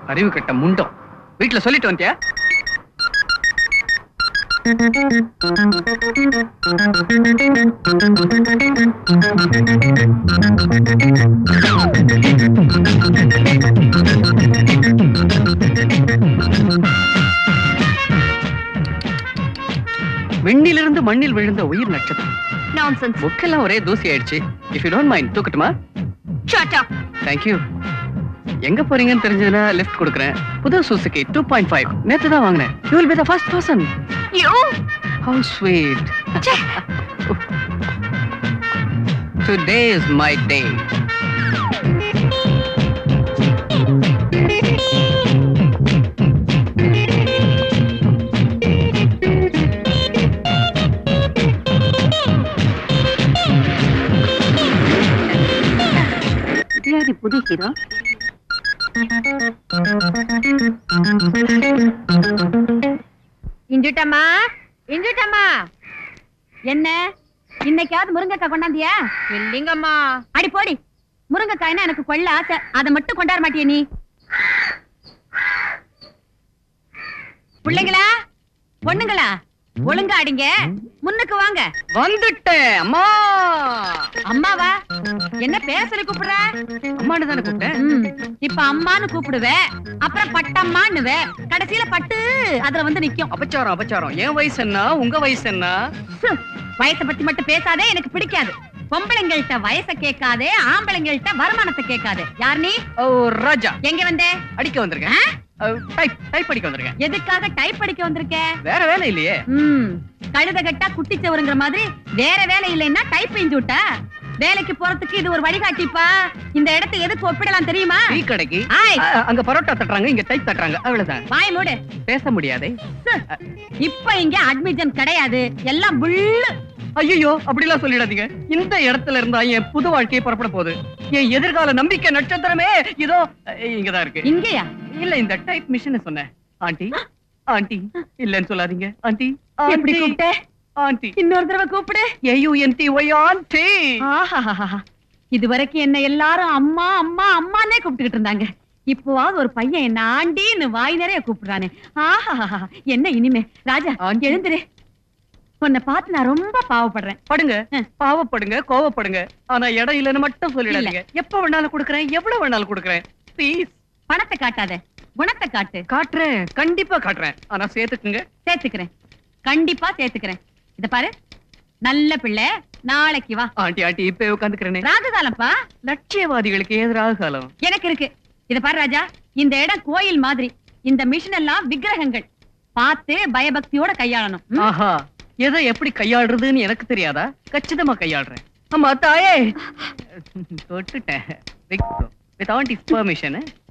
அறிவு கட்ட முண்டம் வீட்டுல சொல்லிட்டு வந்தியா விண்ணிலிருந்து மண்ணில் விழுந்த உயிர் நட்சத்திரம் நான்சென்ஸ் புக்கெல்லாம் ஒரே தூசி ஆயிடுச்சு இஃப் யூ டோன்ட் மைண்ட் தூக்கட்டுமா ஷட் அப் தேங்க்யூ எங்க போறீங்கன்னு தெரிஞ்சதுன்னா லிஃப்ட் கொடுக்குறேன் புது சுசுகி டூ பாயிண்ட் ஃபைவ் நேத்து தான் வாங்கினேன் you will be the first person you how sweet today is my day யாரு புது ஹீரோ இஞ்சுட்டம்மா இஞ்சுட்டம்மா என்ன இன்னைக்காவது முருங்கைக்காய் கொண்டாந்தியா இல்லைங்கம்மா அடி போடி முருங்கைக்காய்னா எனக்கு கொள்ள ஆசை அதை மட்டும் கொண்டாட மாட்டியே நீ பிள்ளைங்களா பொண்ணுங்களா ஒழுங்கா அடிங்க முன்னுக்கு வாங்க வந்துட்டேன் அம்மா அம்மாவா என்ன பேர் சொல்லி கூப்பிடுற அம்மானு தானே கூப்பிட்டேன் ம், இப்ப அம்மான்னு கூப்பிடுவ அப்புறம் பட்டம்மான்னுவ கடைசியில பட்டு அதுல வந்து நிக்கும் அபச்சாரம் அபச்சாரம் என் வயசு என்ன உங்க வயசு என்ன சு, வயசை பத்தி மட்டும் பேசாதே எனக்கு பிடிக்காது பொம்பளைங்கள்ட்ட வயசை கேட்காதே ஆம்பளைங்கள்ட்ட வருமானத்தை கேட்காதே யார் நீ ஓ ராஜா எங்க வந்த அடிக்க வந்திருக்கேன் டைப் டைப் அடிக்க வந்திருக்கேன் எதுக்காக டைப் படிக்க வந்திருக்க வேற வேலை இல்லையே ம் கழுத கட்டா குட்டி சவருங்கிற மாதிரி வேற வேலை இல்லைன்னா டைப் செஞ்சு விட்டா வேலைக்கு போறதுக்கு இது ஒரு வழிகாட்டிப்பா இந்த இடத்தை எதுக்கு ஒப்பிடலாம் தெரியுமா டீ கடைக்கு ஆய் அ, அங்க பரோட்டா தட்டுறாங்க இங்க டைப் தட்டுறாங்க அவ்வளவுதான் வாய் மூடு பேச முடியாதே சு, இப்ப இங்க அட்மிஷன் கிடையாது எல்லாம் புல்லு ஐயோ அப்படிலாம் சொல்லிடாதீங்க இந்த இடத்துல இருந்தா என் புது வாழ்க்கையை புறப்பட போகுது என் எதிர்கால நம்பிக்கை நட்சத்திரமே இதோ அ, இங்கதான் இருக்கு இங்கயா இல்ல இந்த டைப் மிஷின் சொன்னேன் ஆண்டி ஆண்டி இல்லன்னு சொல்லாதீங்க ஆண்டி எப்படி ஆண்டி கூப்பிட்ட ஆண்டி இன்னொரு தடவை கூப்பிடு ஏயுஎன்டி ஒய் ஆண்டி ஆஹாஹாஹா. இது வரைக்கும் என்ன எல்லாரும் அம்மா அம்மா அம்மானே கூப்பிட்டுக்கிட்டு இருந்தாங்க இப்போவாவது ஒரு பையன் என்ன ஆண்டின்னு வாய் நிறைய கூப்பிடுறானே ஆஹா என்ன இனிமே ராஜா ஆண்டி. எழுந்துரு உன்னை பார்த்து நான் ரொம்ப பாவப்படுறேன் படுங்க ஆ. பாவப்படுங்க கோவப்படுங்க ஆனா இடம் இல்லைன்னு மட்டும் சொல்லிடாதீங்க எப்ப வேணாலும் கொடுக்குறேன் எவ்வளவு வேணாலும் கொடுக்குறேன் ப்ளீஸ் பணத்தை காட்டாத குணத்தை காட்டு காட்டுறேன் கண்டிப்பா காட்டுறேன் ஆனா சேர்த்துக்குங்க சேர்த்துக்கிறேன் கண்டிப்பா சேர்த்துக்கிறேன் இத பாரு நல்ல பிள்ளை நாளைக்கு வா ஆண்டி ஆண்டி இப்ப உட்காந்துக்கிறேனே ராகுகாலம்ப்பா லட்சியவாதிகளுக்கு எதிராக காலம் எனக்கு இருக்கு இத பாரு ராஜா இந்த இடம் கோயில் மாதிரி இந்த மிஷின் எல்லாம் விக்கிரகங்கள் பார்த்து பயபக்தியோட கையாளணும் ம்? ஆஹா எதை எப்படி கையாடுறதுன்னு எனக்கு தெரியாதா கச்சிதமா கையாடுறேன் ஆமா தாயே தொட்டுட்டேன் வித் ஆண்டி பெர்மிஷன்